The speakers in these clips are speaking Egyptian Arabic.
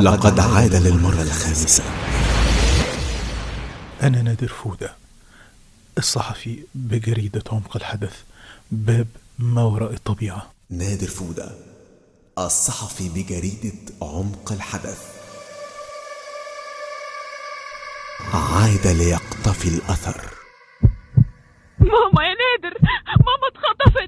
لقد عاد للمرة الخامسة أنا نادر فودة الصحفي بجريدة عمق الحدث باب ما وراء الطبيعة نادر فودة الصحفي بجريدة عمق الحدث عاد ليقتفي الأثر ماما يا نادر ماما اتخطفت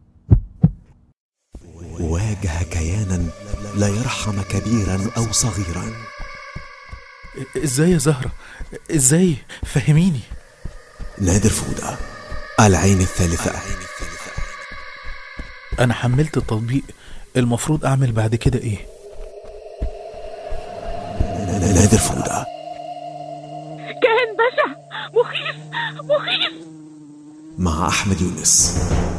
واجه كيانا لا يرحم كبيرا أو صغيرا إزاي يا زهرة إزاي فهميني نادر فودة العين الثالثة أنا حملت التطبيق المفروض أعمل بعد كده إيه نادر فودة كائن بشع مخيف مخيف مع أحمد يونس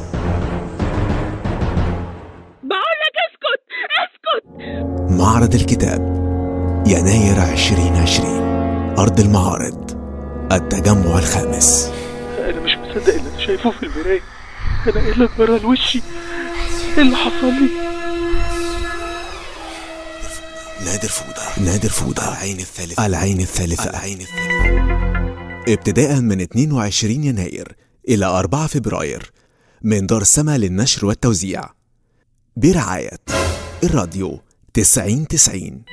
بقول لك اسكت اسكت معرض الكتاب يناير 2020 أرض المعارض التجمع الخامس أنا مش مصدق اللي أنا شايفه في المراية أنا إيه اللي اتبرى لوشي إيه اللي حصل لي نادر فودة نادر فودة العين الثالثة العين الثالثة العين الثالثة ابتداء من 22 يناير إلى 4 فبراير من دار سما للنشر والتوزيع برعاية الراديو 90 90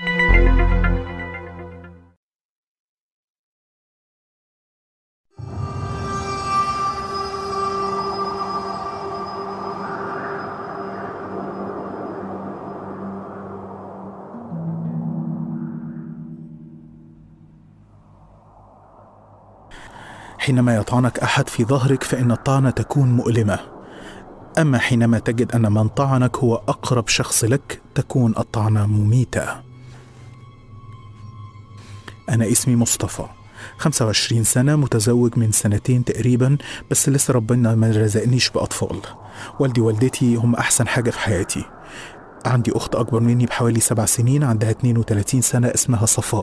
حينما يطعنك أحد في ظهرك فإن الطعنة تكون مؤلمة أما حينما تجد أن من طعنك هو أقرب شخص لك تكون الطعنة مميتة أنا اسمي مصطفى 25 سنة متزوج من سنتين تقريبا بس لسه ربنا ما رزقنيش بأطفال والدي والدتي هم أحسن حاجة في حياتي عندي أخت أكبر مني بحوالي سبع سنين عندها 32 سنة اسمها صفاء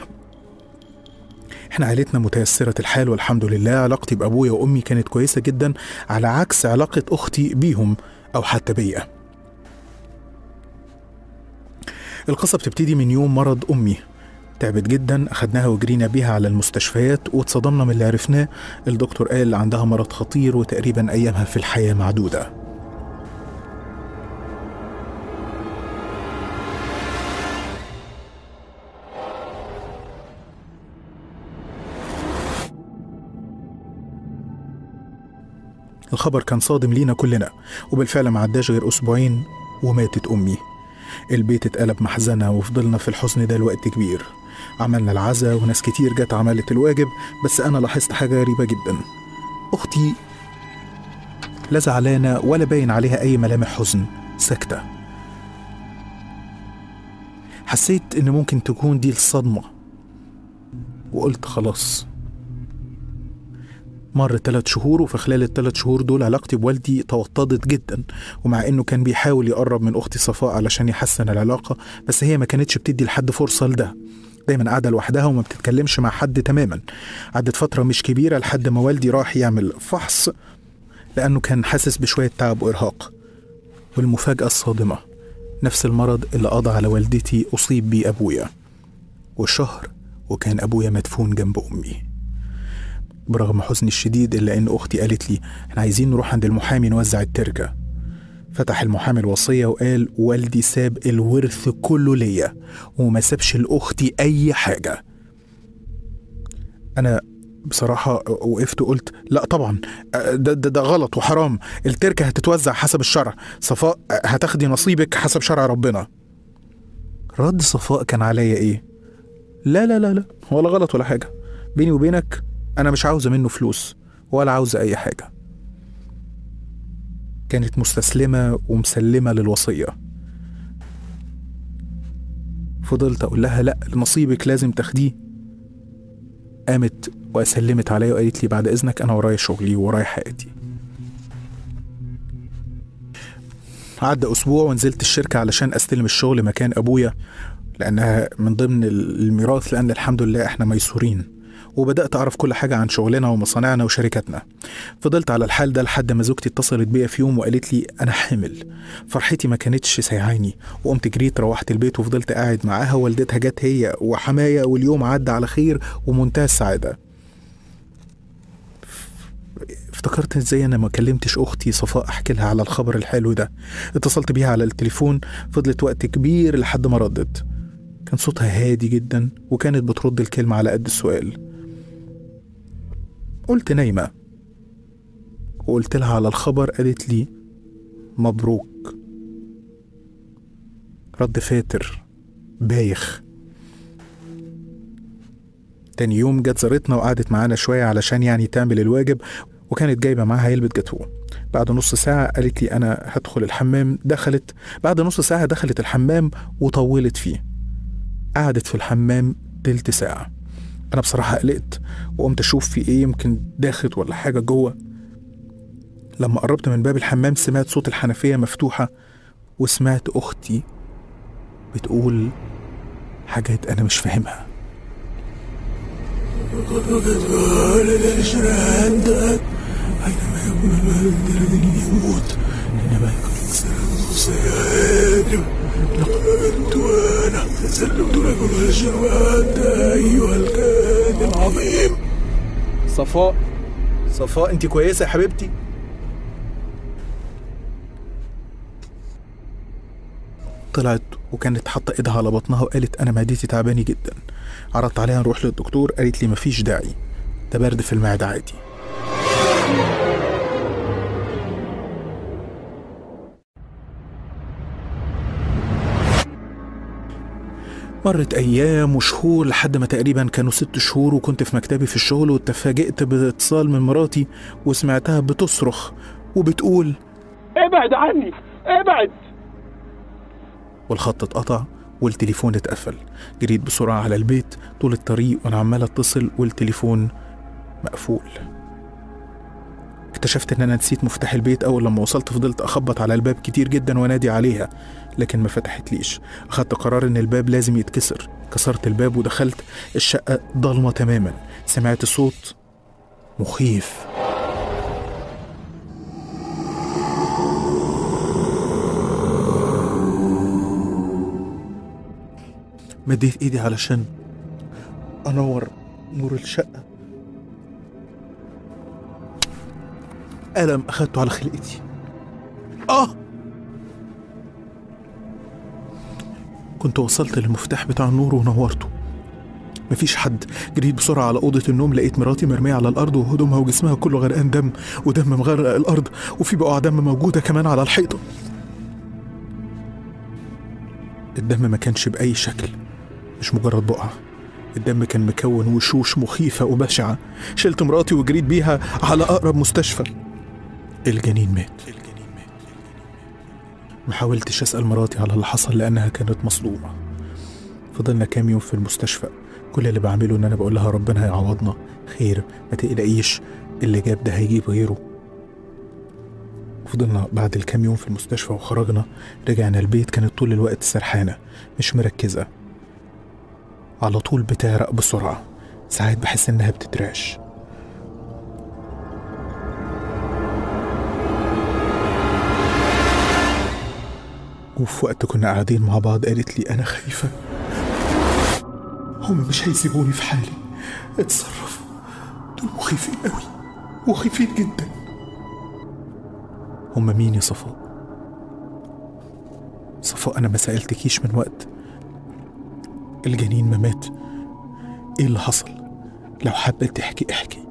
احنا عيلتنا متيسرة الحال والحمد لله علاقتي بأبويا وأمي كانت كويسة جدا على عكس علاقة أختي بيهم أو حتى بيا القصة بتبتدي من يوم مرض أمي تعبت جدا أخدناها وجرينا بيها على المستشفيات واتصدمنا من اللي عرفناه الدكتور قال عندها مرض خطير وتقريبا أيامها في الحياة معدودة الخبر كان صادم لينا كلنا وبالفعل ما عداش غير أسبوعين وماتت أمي البيت اتقلب محزنة وفضلنا في الحزن ده لوقت كبير عملنا العزا وناس كتير جت عملت الواجب بس أنا لاحظت حاجة غريبة جدا أختي لا زعلانة ولا باين عليها أي ملامح حزن ساكتة حسيت إن ممكن تكون دي الصدمة وقلت خلاص مر ثلاث شهور وفي خلال الثلاث شهور دول علاقتي بوالدي توطدت جدا ومع انه كان بيحاول يقرب من اختي صفاء علشان يحسن العلاقه بس هي ما كانتش بتدي لحد فرصه لده دايما قاعده لوحدها وما بتتكلمش مع حد تماما عدت فتره مش كبيره لحد ما والدي راح يعمل فحص لانه كان حاسس بشويه تعب وارهاق والمفاجاه الصادمه نفس المرض اللي قضى على والدتي اصيب بيه ابويا والشهر وكان ابويا مدفون جنب امي برغم حزني الشديد إلا إن أختي قالت لي إحنا عايزين نروح عند المحامي نوزع التركة فتح المحامي الوصية وقال والدي ساب الورث كله ليا وما سابش لأختي أي حاجة أنا بصراحة وقفت وقلت لا طبعا ده, ده, ده غلط وحرام التركة هتتوزع حسب الشرع صفاء هتاخدي نصيبك حسب شرع ربنا رد صفاء كان عليا ايه لا لا لا لا ولا غلط ولا حاجة بيني وبينك أنا مش عاوزة منه فلوس ولا عاوزة أي حاجة كانت مستسلمة ومسلمة للوصية فضلت أقول لها لأ نصيبك لازم تاخديه قامت وسلمت عليا وقالت لي بعد إذنك أنا ورايا شغلي ورايا حياتي عدى أسبوع ونزلت الشركة علشان أستلم الشغل مكان أبويا لأنها من ضمن الميراث لأن الحمد لله إحنا ميسورين وبدأت أعرف كل حاجة عن شغلنا ومصانعنا وشركاتنا فضلت على الحال ده لحد ما زوجتي اتصلت بيا في يوم وقالت لي أنا حامل فرحتي ما كانتش سايعاني وقمت جريت روحت البيت وفضلت قاعد معاها والدتها جت هي وحماية واليوم عدى على خير ومنتهى السعادة افتكرت ازاي انا ما كلمتش اختي صفاء احكي لها على الخبر الحلو ده اتصلت بيها على التليفون فضلت وقت كبير لحد ما ردت كان صوتها هادي جدا وكانت بترد الكلمة على قد السؤال قلت نايمة وقلت لها على الخبر قالت لي مبروك رد فاتر بايخ تاني يوم جت زارتنا وقعدت معانا شوية علشان يعني تعمل الواجب وكانت جايبة معاها علبة جاتوه بعد نص ساعة قالت لي أنا هدخل الحمام دخلت بعد نص ساعة دخلت الحمام وطولت فيه قعدت في الحمام تلت ساعة أنا بصراحة قلقت وقمت أشوف في إيه يمكن داخت ولا حاجة جوه لما قربت من باب الحمام سمعت صوت الحنفية مفتوحة وسمعت أختي بتقول حاجات أنا مش فاهمها عندك حينما يكون الولد يموت حينما يكون سيادم لقد وانا تسلمت لكم الشهوات ايها الكائن العظيم صفاء صفاء انت كويسه يا حبيبتي طلعت وكانت حاطه ايدها على بطنها وقالت انا معدتي تعباني جدا عرضت عليها نروح للدكتور قالت لي مفيش داعي ده برد في المعده عادي مرت أيام وشهور لحد ما تقريبا كانوا ست شهور وكنت في مكتبي في الشغل واتفاجئت باتصال من مراتي وسمعتها بتصرخ وبتقول ابعد عني ابعد والخط اتقطع والتليفون اتقفل جريت بسرعة على البيت طول الطريق وأنا عمال أتصل والتليفون مقفول اكتشفت ان انا نسيت مفتاح البيت اول لما وصلت فضلت اخبط على الباب كتير جدا وانادي عليها لكن ما فتحتليش اخدت قرار ان الباب لازم يتكسر كسرت الباب ودخلت الشقة ضلمة تماما سمعت صوت مخيف مديت ايدي علشان انور نور الشقة ألم أخدته على خلقتي آه كنت وصلت للمفتاح بتاع النور ونورته مفيش حد جريت بسرعة على أوضة النوم لقيت مراتي مرمية على الأرض وهدومها وجسمها كله غرقان دم ودم مغرق الأرض وفي بقع دم موجودة كمان على الحيطة الدم ما كانش بأي شكل مش مجرد بقعة الدم كان مكون وشوش مخيفة وبشعة شلت مراتي وجريت بيها على أقرب مستشفى الجنين مات ما حاولتش أسأل مراتي على اللي حصل لأنها كانت مصدومة فضلنا كام يوم في المستشفى كل اللي بعمله إن أنا بقول لها ربنا هيعوضنا خير ما تقلقيش اللي جاب ده هيجيب غيره فضلنا بعد الكام يوم في المستشفى وخرجنا رجعنا البيت كانت طول الوقت سرحانة مش مركزة على طول بتعرق بسرعة ساعات بحس إنها بتترعش وفي وقت كنا قاعدين مع بعض قالت لي أنا خايفة هم مش هيسيبوني في حالي اتصرفوا دول مخيفين قوي مخيفين جدا هم مين يا صفاء صفاء أنا ما سألتكيش من وقت الجنين ما مات ايه اللي حصل لو حابة تحكي احكي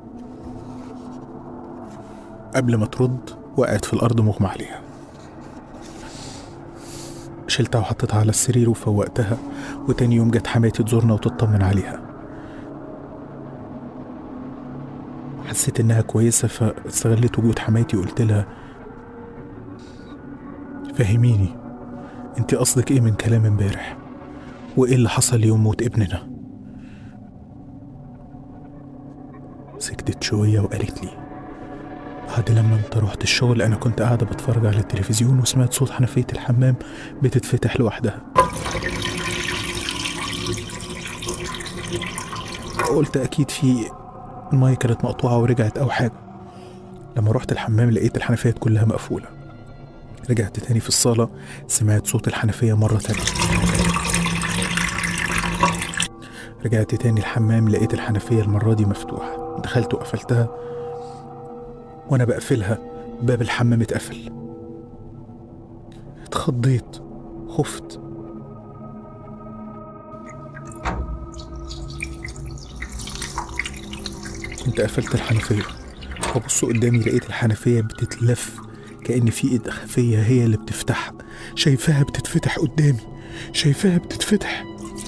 قبل ما ترد وقعت في الأرض مغمى عليها شلتها وحطيتها على السرير وفوقتها وتاني يوم جت حماتي تزورنا وتطمن عليها حسيت انها كويسة فاستغلت وجود حماتي وقلت لها فهميني انت قصدك ايه من كلام امبارح وايه اللي حصل يوم موت ابننا سكتت شوية وقالت لي بعد لما انت رحت الشغل انا كنت قاعدة بتفرج على التلفزيون وسمعت صوت حنفية الحمام بتتفتح لوحدها قلت اكيد في المية كانت مقطوعة ورجعت او حاجة لما رحت الحمام لقيت الحنفيات كلها مقفولة رجعت تاني في الصالة سمعت صوت الحنفية مرة تانية رجعت تاني الحمام لقيت الحنفية المرة دي مفتوحة دخلت وقفلتها وأنا بقفلها باب الحمام اتقفل اتخضيت خفت كنت قفلت الحنفية وبص قدامي لقيت الحنفية بتتلف كأن في ايد خفية هي اللي بتفتحها شايفاها بتتفتح قدامي شايفاها بتتفتح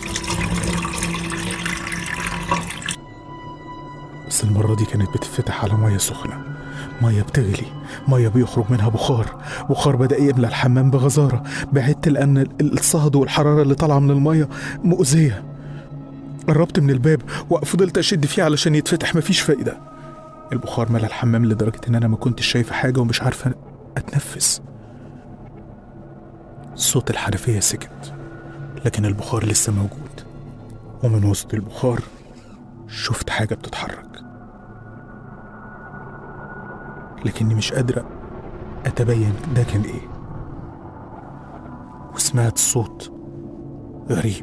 بس المرة دي كانت بتتفتح على مية سخنة مية بتغلي مية بيخرج منها بخار بخار بدأ يملى الحمام بغزارة بعدت لأن ال- الصهد والحرارة اللي طالعة من المية مؤذية قربت من الباب وفضلت أشد فيه علشان يتفتح مفيش فايدة البخار ملى الحمام لدرجة إن أنا ما كنتش شايفة حاجة ومش عارفة أتنفس صوت الحنفية سكت لكن البخار لسه موجود ومن وسط البخار شفت حاجة بتتحرك لكني مش قادرة أتبين ده كان إيه وسمعت صوت غريب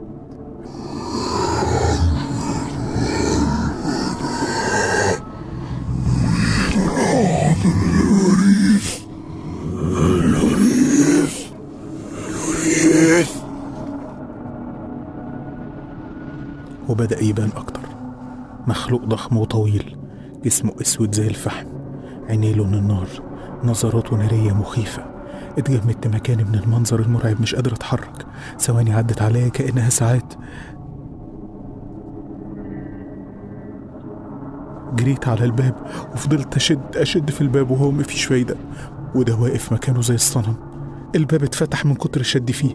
وبدأ يبان أكتر مخلوق ضخم وطويل جسمه أسود زي الفحم عينيه لون النار نظراته نارية مخيفة اتجمدت مكاني من المنظر المرعب مش قادر اتحرك ثواني عدت عليا كأنها ساعات جريت على الباب وفضلت أشد أشد في الباب وهو مفيش فايدة وده واقف مكانه زي الصنم الباب اتفتح من كتر شدي فيه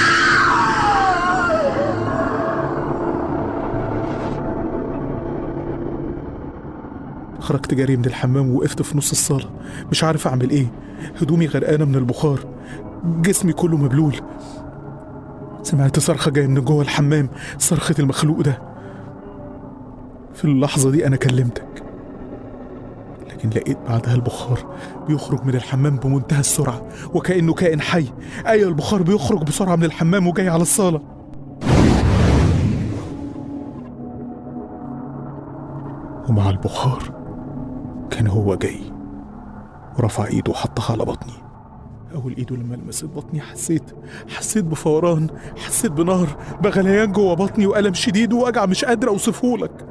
خرجت جري من الحمام ووقفت في نص الصالة مش عارف أعمل إيه هدومي غرقانة من البخار جسمي كله مبلول سمعت صرخة جاية من جوه الحمام صرخة المخلوق ده في اللحظة دي أنا كلمتك لكن لقيت بعدها البخار بيخرج من الحمام بمنتهى السرعة وكأنه كائن حي أيوة البخار بيخرج بسرعة من الحمام وجاي على الصالة ومع البخار كان هو جاي ورفع ايده وحطها على بطني اول ايده لما لمست بطني حسيت حسيت بفوران حسيت بنهر بغليان جوه بطني والم شديد ووجع مش قادر اوصفه لك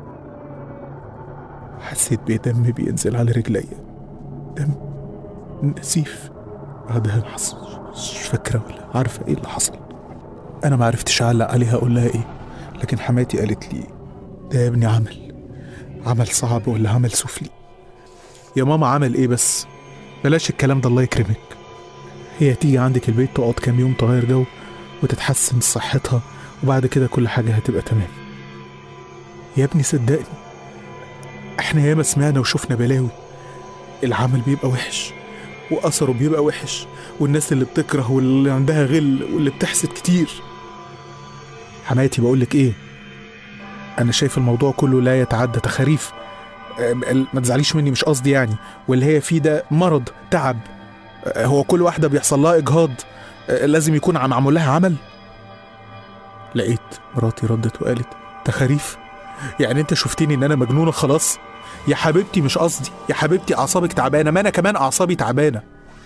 حسيت بدم بينزل على رجليا دم نزيف بعدها حس- مش فاكره ولا عارفه ايه اللي حصل انا ما عرفتش اعلق عليها اقول لها ايه لكن حماتي قالت لي ده يا ابني عمل عمل صعب ولا عمل سفلي يا ماما عمل ايه بس بلاش الكلام ده الله يكرمك هي تيجي عندك البيت تقعد كام يوم تغير جو وتتحسن صحتها وبعد كده كل حاجة هتبقى تمام يا ابني صدقني احنا ياما سمعنا وشفنا بلاوي العمل بيبقى وحش وأثره بيبقى وحش والناس اللي بتكره واللي عندها غل واللي بتحسد كتير حماتي بقولك ايه انا شايف الموضوع كله لا يتعدى تخاريف أم- ما تزعليش مني مش قصدي يعني واللي هي فيه ده مرض تعب أه، هو كل واحده بيحصل لها اجهاض أه، لازم يكون عم معمول لها عمل لقيت مراتي ردت وقالت تخاريف يعني انت شفتني ان انا مجنونه خلاص يا حبيبتي مش قصدي يا حبيبتي اعصابك تعبانه ما انا كمان اعصابي تعبانه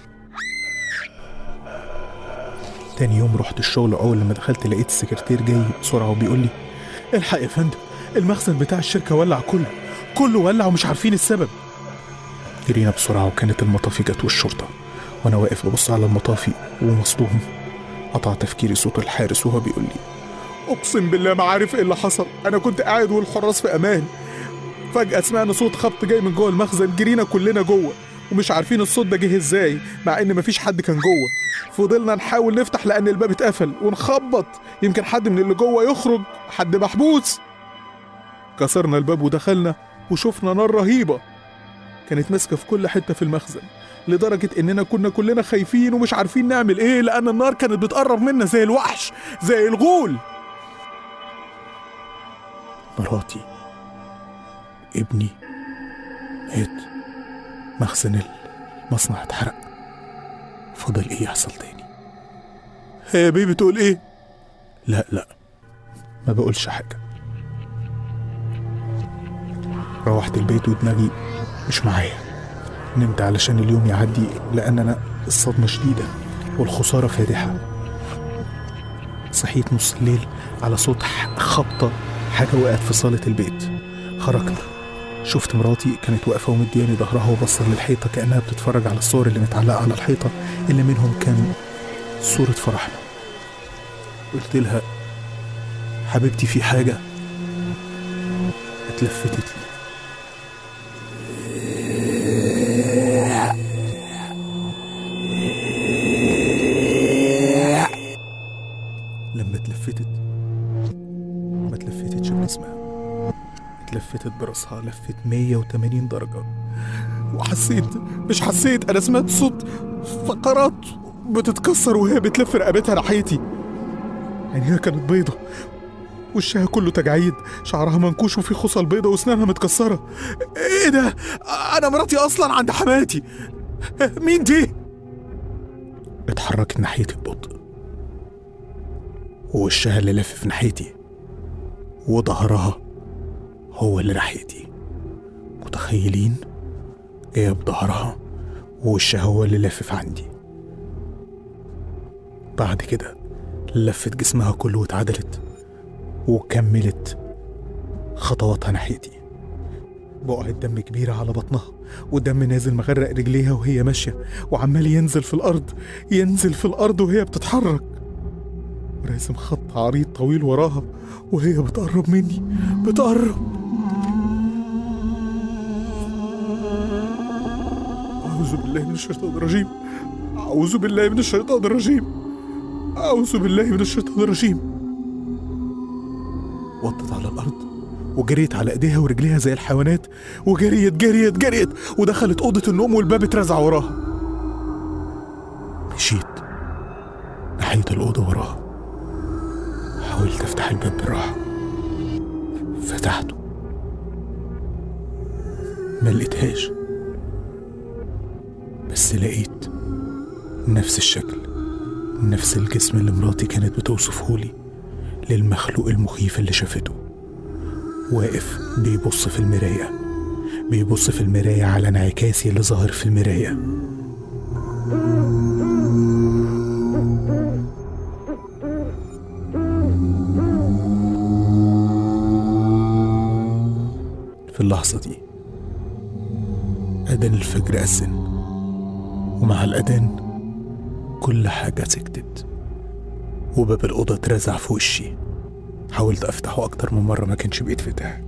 تاني يوم رحت الشغل اول لما دخلت لقيت السكرتير جاي بسرعه وبيقول لي الحق يا فندم المخزن بتاع الشركه ولع كله كله ولع ومش عارفين السبب جرينا بسرعه وكانت المطافي جت والشرطه وانا واقف ببص على المطافي ومصدوم قطع تفكيري صوت الحارس وهو بيقول لي اقسم بالله ما عارف ايه اللي حصل انا كنت قاعد والحراس في امان فجاه سمعنا صوت خبط جاي من جوه المخزن جرينا كلنا جوه ومش عارفين الصوت ده جه ازاي مع ان مفيش حد كان جوه فضلنا نحاول نفتح لان الباب اتقفل ونخبط يمكن حد من اللي جوه يخرج حد محبوس كسرنا الباب ودخلنا وشفنا نار رهيبه كانت ماسكه في كل حته في المخزن لدرجه اننا كنا كلنا خايفين ومش عارفين نعمل ايه لان النار كانت بتقرب منا زي الوحش زي الغول مراتي ابني مات مخزن المصنع اتحرق فضل ايه يحصل تاني هي يا بيه بتقول ايه لا لا ما بقولش حاجة روحت البيت ودماغي مش معايا نمت علشان اليوم يعدي لأن أنا الصدمة شديدة والخسارة فادحة صحيت نص الليل على صوت ح- خبطة حاجة وقعت في صالة البيت خرجت شفت مراتي كانت واقفة ومدياني ظهرها وبصر للحيطة كأنها بتتفرج على الصور اللي متعلقة على الحيطة اللي منهم كان صورة فرحنا قلت لها حبيبتي في حاجة اتلفتت لي لما اتلفتت ما اتلفتتش بجسمها اتلفتت براسها لفت 180 درجة وحسيت مش حسيت انا سمعت صوت فقرات بتتكسر وهي بتلف رقبتها ناحيتي عينيها كانت بيضة وشها كله تجاعيد شعرها منكوش وفي خصل بيضة واسنانها متكسرة ايه ده انا مراتي اصلا عند حماتي مين دي اتحركت ناحيتي ببطء ووشها اللي لف في ناحيتي وظهرها هو اللي ناحيتي متخيلين جاية بظهرها ووشها هو اللي لافف عندي بعد كده لفت جسمها كله واتعدلت وكملت خطواتها ناحيتي بقعة دم كبيرة على بطنها والدم نازل مغرق رجليها وهي ماشية وعمال ينزل في الأرض ينزل في الأرض وهي بتتحرك وراسم خط عريض طويل وراها وهي بتقرب مني بتقرب أعوذ بالله من الشيطان الرجيم أعوذ بالله من الشيطان الرجيم أعوذ بالله من الشيطان الرجيم وطت على الأرض وجريت على ايديها ورجليها زي الحيوانات وجريت جريت جريت ودخلت اوضه النوم والباب اترزع وراها مشيت ناحيه الاوضه وراها حاولت افتح الباب بالراحه فتحته ما لقيتهاش بس لقيت نفس الشكل نفس الجسم اللي مراتي كانت بتوصفه لي للمخلوق المخيف اللي شافته واقف بيبص في المراية بيبص في المراية على انعكاسي اللي ظاهر في المراية في اللحظة دي أذان الفجر أذن ومع الأذان كل حاجة سكتت وباب الأوضة اترزع في وشي حاولت أفتحه أكتر من مرة ما كانش بيتفتح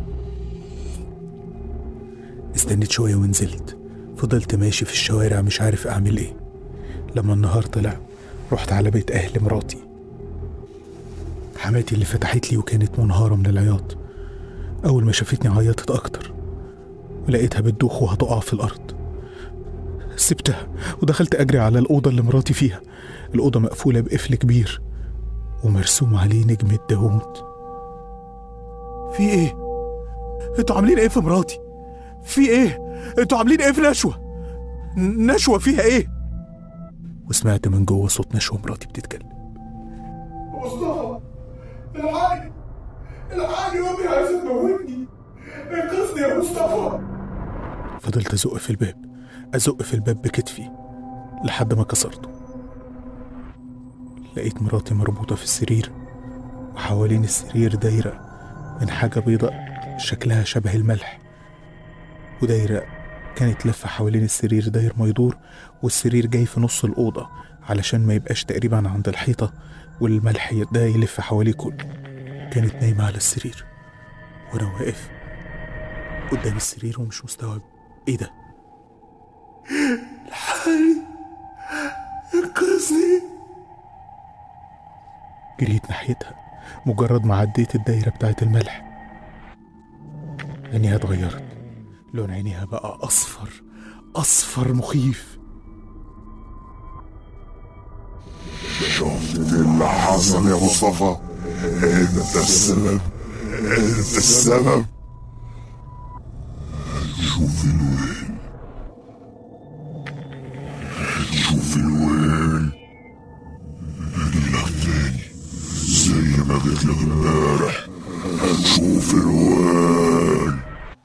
استنيت شوية ونزلت فضلت ماشي في الشوارع مش عارف أعمل إيه لما النهار طلع رحت على بيت أهل مراتي حماتي اللي فتحت لي وكانت منهارة من العياط أول ما شافتني عيطت أكتر ولقيتها بتدوخ وهتقع في الأرض سبتها ودخلت أجري على الأوضة اللي مراتي فيها الأوضة مقفولة بقفل كبير ومرسوم عليه نجمة داوود في ايه؟ انتوا عاملين ايه في مراتي؟ في ايه؟ انتوا عاملين ايه في نشوة؟ ن- نشوة فيها ايه؟ وسمعت من جوه صوت نشوة مراتي بتتكلم مصطفى الحقني الحقني امي عايزه تموتني انقذني يا مصطفى فضلت ازق في الباب ازق في الباب بكتفي لحد ما كسرته لقيت مراتي مربوطة في السرير وحوالين السرير دايرة من حاجة بيضاء شكلها شبه الملح ودايرة كانت لفة حوالين السرير داير ما يدور والسرير جاي في نص الأوضة علشان ما يبقاش تقريبا عند الحيطة والملح ده يلف حواليه كله كانت نايمة على السرير وأنا واقف قدام السرير ومش مستوعب إيه ده؟ انقذني جريت ناحيتها مجرد ما عديت الدايرة بتاعت الملح عينيها اتغيرت لون عينيها بقى أصفر أصفر مخيف شفت اللي حصل يا مصطفى انت السبب انت السبب شوف الويل شوف الويل هجيلك تاني زي ما جيتلك امبارح هنشوف الويل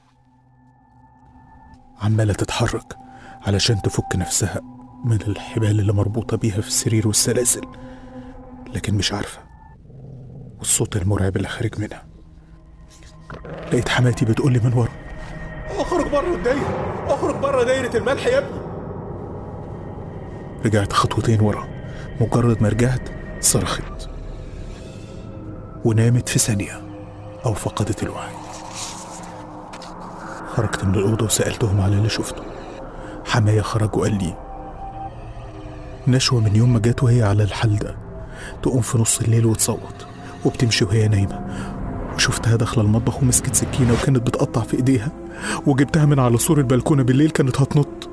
عمالة تتحرك علشان تفك نفسها من الحبال اللي مربوطة بيها في السرير والسلاسل لكن مش عارفة والصوت المرعب اللي خارج منها لقيت حماتي بتقولي من ورا اخرج بره الدايره اخرج بره دايره الملح يا ابني رجعت خطوتين ورا مجرد ما رجعت صرخت ونامت في ثانية أو فقدت الوعي خرجت من الأوضة وسألتهم على اللي شفته حماية خرج وقال لي نشوة من يوم ما جت وهي على الحال ده تقوم في نص الليل وتصوت وبتمشي وهي نايمة وشفتها داخلة المطبخ ومسكت سكينة وكانت بتقطع في إيديها وجبتها من على سور البلكونة بالليل كانت هتنط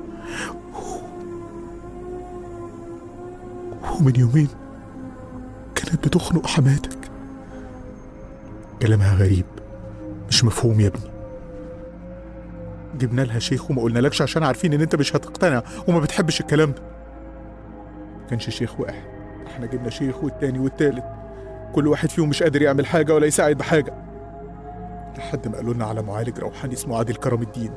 ومن يومين كانت بتخنق حماتك كلامها غريب مش مفهوم يا ابني جبنا لها شيخ وما قلنالكش عشان عارفين ان انت مش هتقتنع وما بتحبش الكلام ده كانش شيخ واحد احنا جبنا شيخ والتاني والتالت كل واحد فيهم مش قادر يعمل حاجة ولا يساعد بحاجة لحد ما قالوا لنا على معالج روحاني اسمه عادل كرم الدين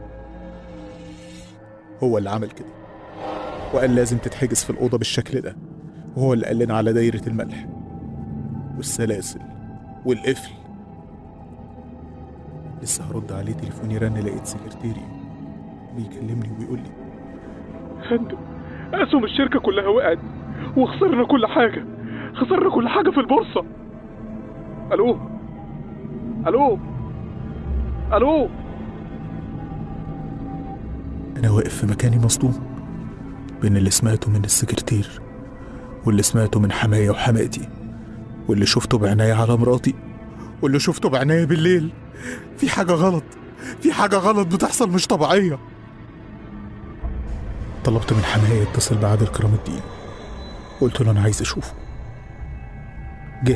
هو اللي عمل كده وقال لازم تتحجز في الأوضة بالشكل ده وهو اللي قال لنا على دايرة الملح والسلاسل والقفل لسه هرد عليه تليفوني رن لقيت سكرتيري بيكلمني وبيقول لي فندم اسهم الشركه كلها وقعت وخسرنا كل حاجه خسرنا كل حاجه في البورصه الو الو الو أنا واقف في مكاني مصدوم بين اللي سمعته من السكرتير واللي سمعته من حماية وحماتي واللي شفته بعناية على مراتي واللي شفته بعناية بالليل في حاجة غلط في حاجة غلط بتحصل مش طبيعية طلبت من حماية يتصل بعادل كرام الدين قلت له أنا عايز أشوفه جه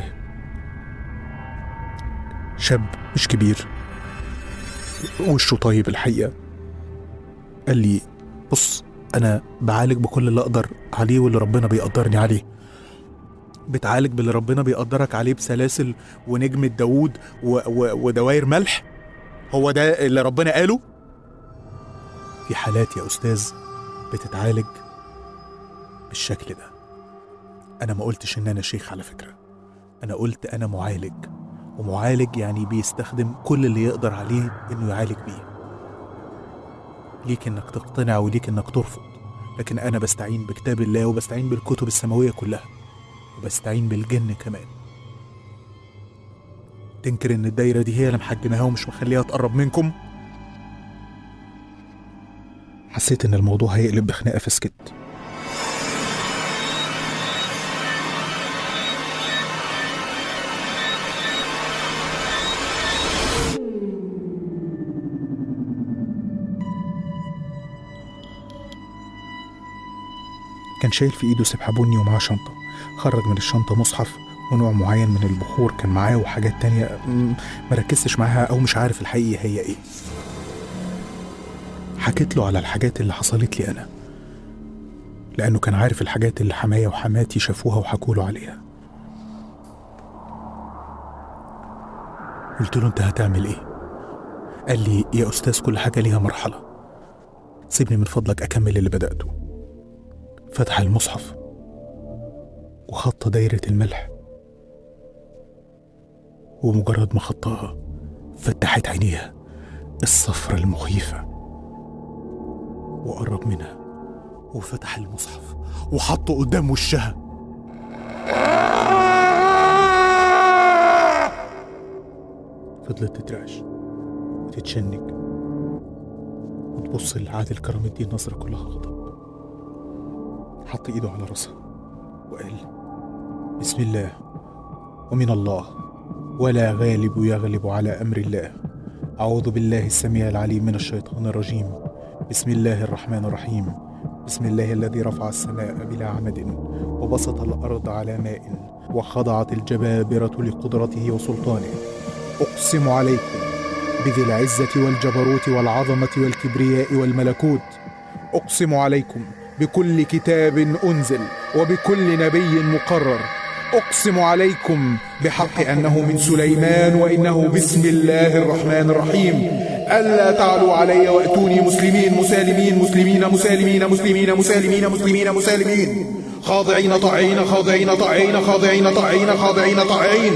شاب مش كبير وشه طيب الحقيقة قال لي بص أنا بعالج بكل اللي أقدر عليه واللي ربنا بيقدرني عليه بتعالج باللي ربنا بيقدرك عليه بسلاسل ونجمة داوود و... و... ودواير ملح هو ده اللي ربنا قاله في حالات يا أستاذ بتتعالج بالشكل ده أنا ما قلتش إن أنا شيخ على فكرة أنا قلت أنا معالج ومعالج يعني بيستخدم كل اللي يقدر عليه إنه يعالج بيه ليك إنك تقتنع وليك إنك ترفض لكن أنا بستعين بكتاب الله وبستعين بالكتب السماوية كلها وبستعين بالجن كمان تنكر إن الدايرة دي هي اللي محجماها ومش مخليها تقرب منكم حسيت إن الموضوع هيقلب بخناقة فسكت كان شايل في ايده سبحة بني ومعاه شنطة خرج من الشنطة مصحف ونوع معين من البخور كان معاه وحاجات تانية م- مركزتش معاها أو مش عارف الحقيقة هي إيه حكيت له على الحاجات اللي حصلت لي أنا لأنه كان عارف الحاجات اللي حماية وحماتي شافوها وحكوا له عليها قلت له أنت هتعمل إيه؟ قال لي يا أستاذ كل حاجة ليها مرحلة سيبني من فضلك أكمل اللي بدأته فتح المصحف وخط دايرة الملح ومجرد ما خطاها فتحت عينيها الصفرة المخيفة وقرب منها وفتح المصحف وحطه قدام وشها فضلت تترعش وتتشنج وتبص لعادل كرم الدين نظرة كلها غضب حط ايده على راسها وقال بسم الله ومن الله ولا غالب يغلب على امر الله اعوذ بالله السميع العليم من الشيطان الرجيم بسم الله الرحمن الرحيم بسم الله الذي رفع السماء بلا عمد وبسط الارض على ماء وخضعت الجبابره لقدرته وسلطانه اقسم عليكم بذي العزة والجبروت والعظمة والكبرياء والملكوت أقسم عليكم بكل كتاب أنزل وبكل نبي مقرر أقسم عليكم بحق أنه من سليمان وإنه بسم الله الرحمن الرحيم ألا تعلوا علي وأتوني مسلمين مسالمين مسلمين مسالمين مسلمين مسالمين مسلمين مسالمين خاضعين طاعين خاضعين طاعين خاضعين طاعين خاضعين طاعين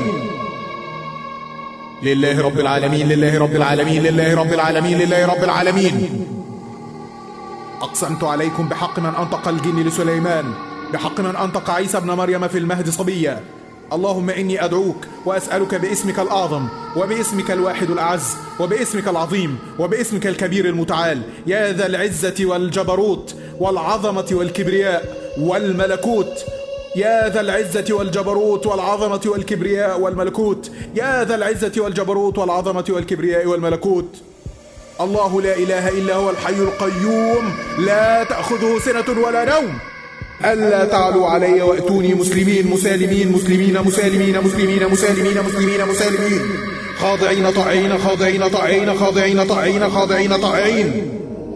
لله رب العالمين لله رب العالمين لله رب العالمين لله رب العالمين أقسمت عليكم بحق من أنطق الجن لسليمان بحق من أنطق عيسى ابن مريم في المهد صبيا اللهم إني أدعوك وأسألك باسمك الأعظم وباسمك الواحد الأعز وباسمك العظيم وباسمك الكبير المتعال يا ذا العزة والجبروت والعظمة والكبرياء والملكوت يا ذا العزة والجبروت والعظمة والكبرياء والملكوت يا ذا العزة والجبروت والعظمة والكبرياء والملكوت الله لا إله إلا هو الحي القيوم لا تأخذه سنة ولا نوم ألا تعلوا علي وأتوني مسلمين مسالمين مسلمين مسالمين مسلمين مسالمين مسلمين مسالمين خاضعين طاعين خاضعين طاعين خاضعين طاعين خاضعين طاعين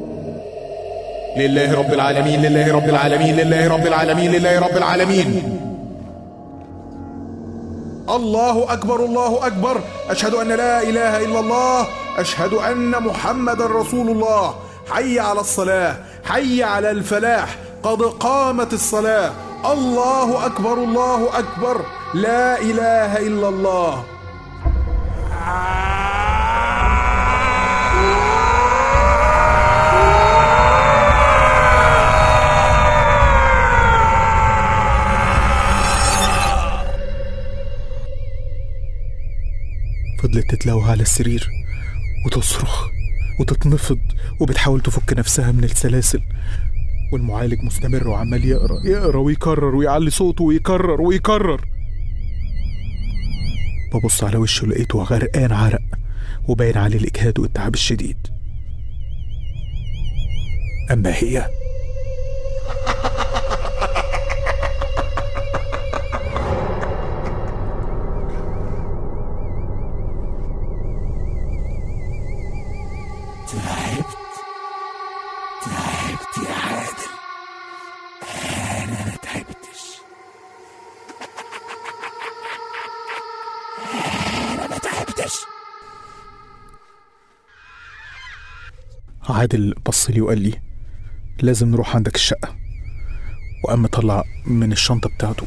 لله رب العالمين لله رب العالمين لله رب العالمين لله رب العالمين الله أكبر الله أكبر أشهد أن لا إله إلا الله أشهد أن محمد رسول الله حي على الصلاة حي على الفلاح قد قامت الصلاة الله أكبر الله أكبر لا إله إلا الله فضلت تتلوى على السرير وتصرخ وتتنفض وبتحاول تفك نفسها من السلاسل والمعالج مستمر وعمال يقرا يقرا ويكرر ويعلي صوته ويكرر ويكرر ببص على وشه لقيته غرقان عرق وباين عليه الإجهاد والتعب الشديد أما هي تعبت تعبت يا عادل انا ما تعبتش انا ما تعبتش عادل بص لي وقال لي لازم نروح عندك الشقة وقام طلع من الشنطة بتاعته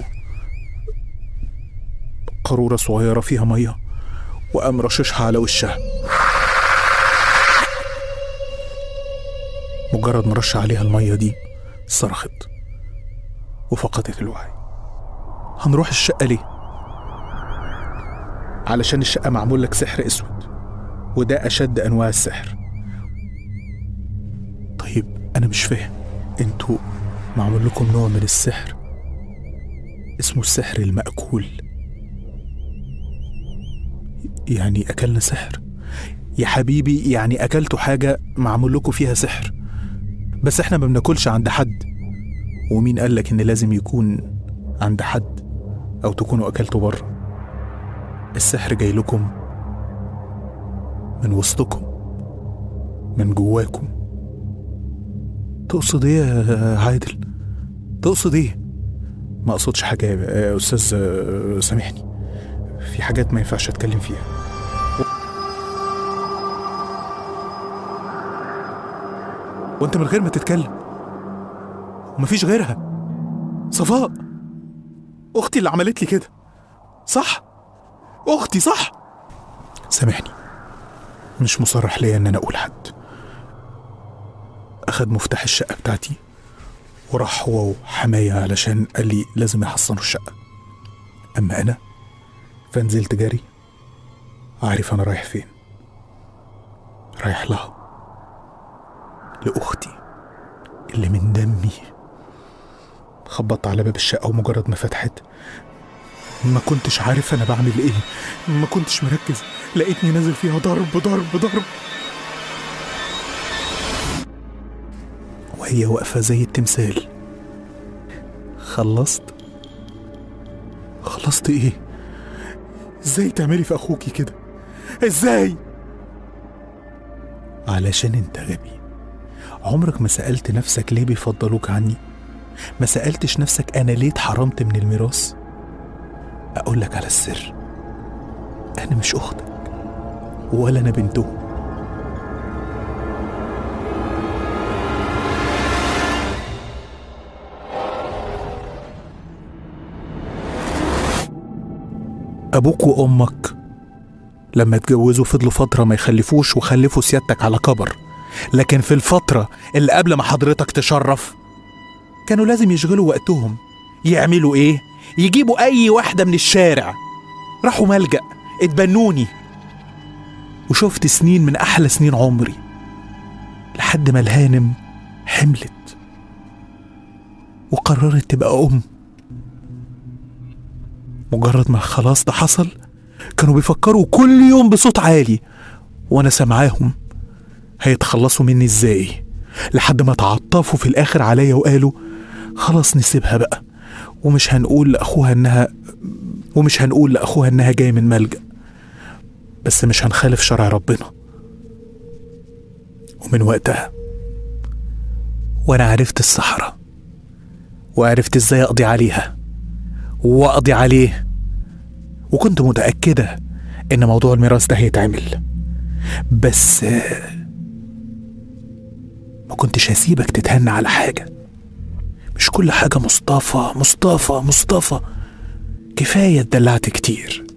قارورة صغيرة فيها مية وقام رششها على وشها مجرد ما رش عليها المية دي صرخت وفقدت الوعي هنروح الشقة ليه؟ علشان الشقة معمول لك سحر اسود وده أشد أنواع السحر طيب أنا مش فاهم انتوا معمول لكم نوع من السحر اسمه السحر المأكول يعني أكلنا سحر يا حبيبي يعني أكلتوا حاجة معمول لكم فيها سحر بس احنا ما بناكلش عند حد ومين قالك ان لازم يكون عند حد او تكونوا اكلتوا بره السحر جاي لكم من وسطكم من جواكم تقصد ايه يا عادل تقصد ايه ما اقصدش حاجه يا استاذ آه، سامحني في حاجات ما ينفعش اتكلم فيها وانت من غير ما تتكلم ومفيش غيرها صفاء اختي اللي عملت لي كده صح اختي صح سامحني مش مصرح ليا ان انا اقول حد اخد مفتاح الشقه بتاعتي وراح هو وحماية علشان قال لي لازم يحصنوا الشقه اما انا فنزلت جري عارف انا رايح فين رايح لها لأختي اللي من دمي خبطت على باب الشقة ومجرد ما فتحت ما كنتش عارف أنا بعمل إيه ما كنتش مركز لقيتني نازل فيها ضرب ضرب ضرب وهي واقفة زي التمثال خلصت خلصت إيه ازاي تعملي في أخوكي كده ازاي علشان انت غبي عمرك ما سألت نفسك ليه بيفضلوك عني ما سألتش نفسك أنا ليه اتحرمت من الميراث أقول لك على السر أنا مش أختك ولا أنا بنتهم أبوك وأمك لما اتجوزوا فضلوا فترة ما يخلفوش وخلفوا سيادتك على كبر لكن في الفترة اللي قبل ما حضرتك تشرف كانوا لازم يشغلوا وقتهم يعملوا ايه؟ يجيبوا أي واحدة من الشارع راحوا ملجأ اتبنوني وشفت سنين من أحلى سنين عمري لحد ما الهانم حملت وقررت تبقى أم مجرد ما خلاص ده حصل كانوا بيفكروا كل يوم بصوت عالي وانا سامعاهم هيتخلصوا مني ازاي لحد ما تعطفوا في الاخر عليا وقالوا خلاص نسيبها بقى ومش هنقول لاخوها انها ومش هنقول لاخوها انها جايه من ملجأ بس مش هنخالف شرع ربنا ومن وقتها وانا عرفت الصحراء وعرفت ازاي اقضي عليها واقضي عليه وكنت متأكدة إن موضوع الميراث ده هيتعمل بس آه، ما كنتش هسيبك تتهنى على حاجة مش كل حاجة مصطفى مصطفى مصطفى كفاية اتدلعت كتير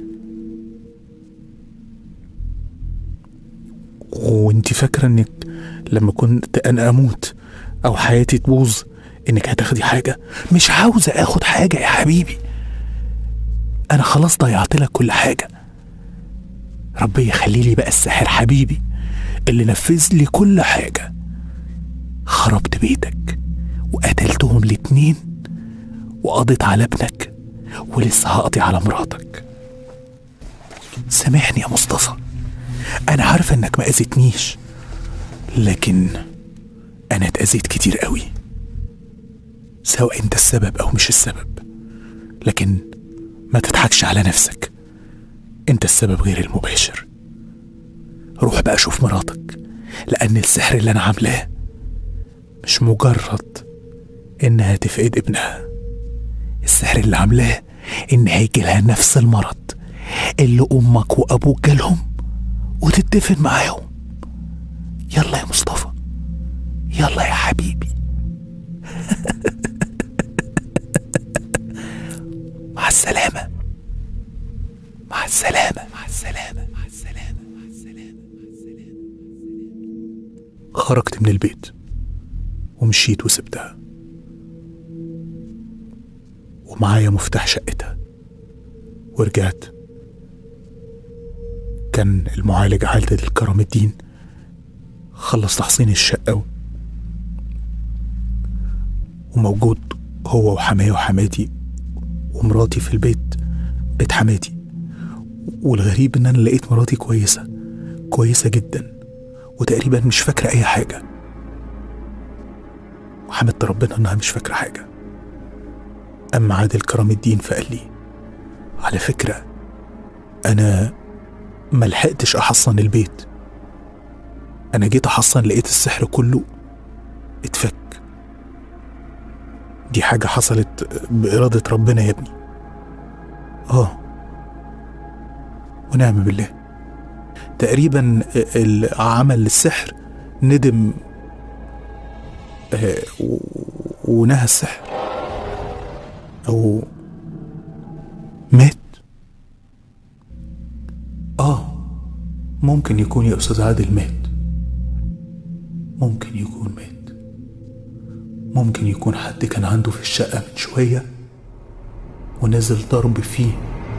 وانت فاكرة انك لما كنت انا اموت او حياتي تبوظ انك هتاخدي حاجة مش عاوزة اخد حاجة يا حبيبي انا خلاص ضيعت لك كل حاجة ربي يخلي لي بقى الساحر حبيبي اللي نفذ لي كل حاجة خربت بيتك وقتلتهم الاتنين وقضيت على ابنك ولسه هقضي على مراتك سامحني يا مصطفى انا عارفة انك ما اذيتنيش لكن انا اتأذيت كتير قوي سواء انت السبب او مش السبب لكن ما تضحكش على نفسك انت السبب غير المباشر روح بقى شوف مراتك لان السحر اللي انا عاملاه مش مجرد انها تفقد ابنها السحر اللي عاملاه ان هيجيلها نفس المرض اللي امك وابوك جالهم وتتدفن معاهم يلا يا مصطفى يلا يا حبيبي مع السلامة مع السلامة مع السلامة مع السلامة مع السلامة مع السلامة خرجت من البيت ومشيت وسبتها ومعايا مفتاح شقتها ورجعت كان المعالج عادل الكرم الدين خلص تحصين الشقة و- وموجود هو وحماية وحماتي ومراتي في البيت بيت حماتي والغريب ان انا لقيت مراتي كويسة كويسة جدا وتقريبا مش فاكرة اي حاجة وحمدت ربنا انها مش فاكرة حاجة اما عادل كرم الدين فقال لي على فكرة انا ملحقتش احصن البيت انا جيت احصن لقيت السحر كله اتفك دي حاجة حصلت بإرادة ربنا يا ابني اه ونعم بالله تقريبا العمل السحر ندم آه، و- ونهى السحر او مات اه ممكن يكون يا استاذ عادل مات ممكن يكون مات ممكن يكون حد كان عنده في الشقة من شوية ونزل ضرب فيه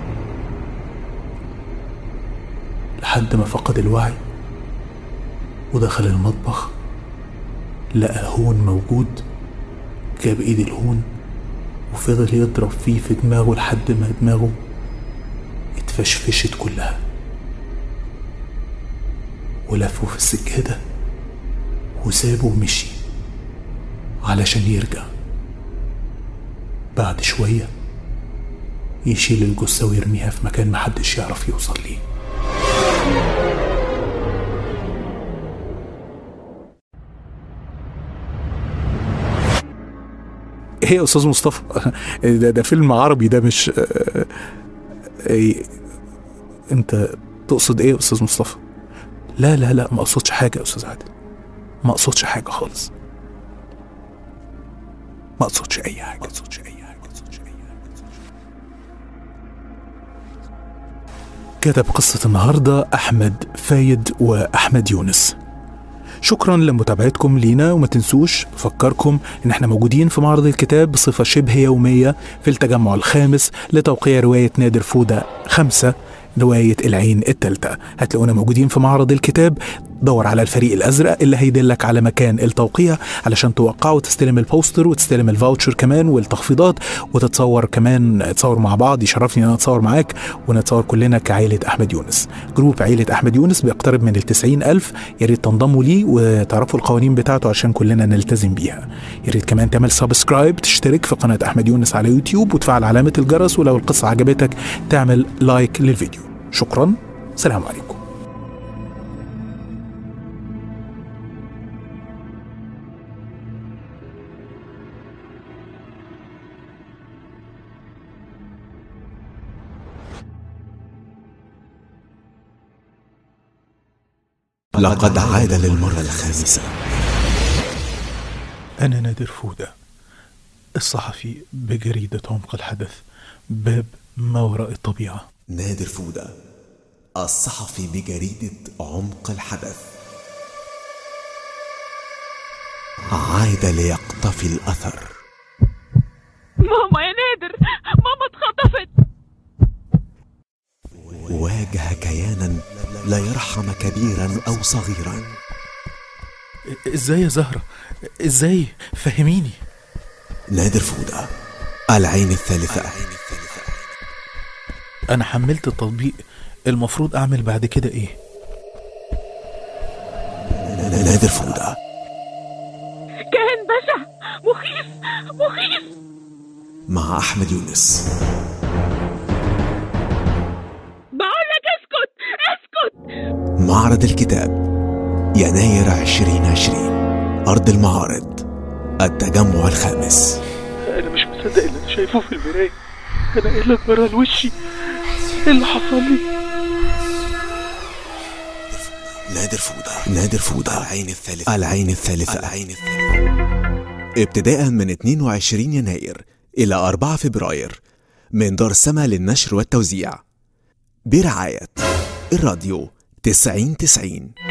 لحد ما فقد الوعي ودخل المطبخ لقى هون موجود جاب ايد الهون وفضل يضرب فيه في دماغه لحد ما دماغه اتفشفشت كلها ولفه في السجادة وسابه ومشي علشان يرجع بعد شوية يشيل الجثة ويرميها في مكان محدش يعرف يوصل ليه ايه يا استاذ مصطفى ده, ده فيلم عربي ده مش آه، إيه انت تقصد ايه يا استاذ مصطفى لا لا لا ما اقصدش حاجه يا استاذ عادل ما اقصدش حاجه خالص ما اقصدش اي حاجه ما اقصدش اي حاجه ما اقصدش اي حاجه كتب قصة النهاردة أحمد فايد وأحمد يونس شكرا لمتابعتكم لينا وما تنسوش بفكركم ان احنا موجودين في معرض الكتاب بصفة شبه يومية في التجمع الخامس لتوقيع رواية نادر فودة خمسة رواية العين التالتة هتلاقونا موجودين في معرض الكتاب دور على الفريق الأزرق اللي هيدلك على مكان التوقيع علشان توقعه وتستلم البوستر وتستلم الفاوتشر كمان والتخفيضات وتتصور كمان تصور مع بعض يشرفني ان انا اتصور معاك ونتصور كلنا كعائلة أحمد يونس جروب عائلة أحمد يونس بيقترب من التسعين ألف يا ريت تنضموا ليه وتعرفوا القوانين بتاعته عشان كلنا نلتزم بيها يا ريت كمان تعمل سبسكرايب تشترك في قناة أحمد يونس على يوتيوب وتفعل علامة الجرس ولو القصة عجبتك تعمل لايك للفيديو شكرا سلام عليكم لقد عاد للمرة الخامسة أنا نادر فودة الصحفي بجريدة عمق الحدث باب ما وراء الطبيعة نادر فودة الصحفي بجريدة عمق الحدث عاد ليقتفي الأثر ماما يا نادر ماما اتخطفت واجه كيانا لا يرحم كبيرا أو صغيرا ازاي يا زهرة ازاي فهميني نادر فودة العين الثالثة انا حملت التطبيق المفروض اعمل بعد كده ايه نادر فودة كائن بشع مخيف مخيف مع أحمد يونس بقول لك اسكت اسكت معرض الكتاب يناير 2020 أرض المعارض التجمع الخامس انا مش مصدق اللي انا شايفه في المرايه انا ايه اللي اتبرى لوشي ايه اللي حصل لي نادر فودة نادر فودة العين الثالثة العين الثالثة العين الثالثة ابتداء من 22 يناير إلى 4 فبراير من دار سما للنشر والتوزيع برعاية الراديو 90 90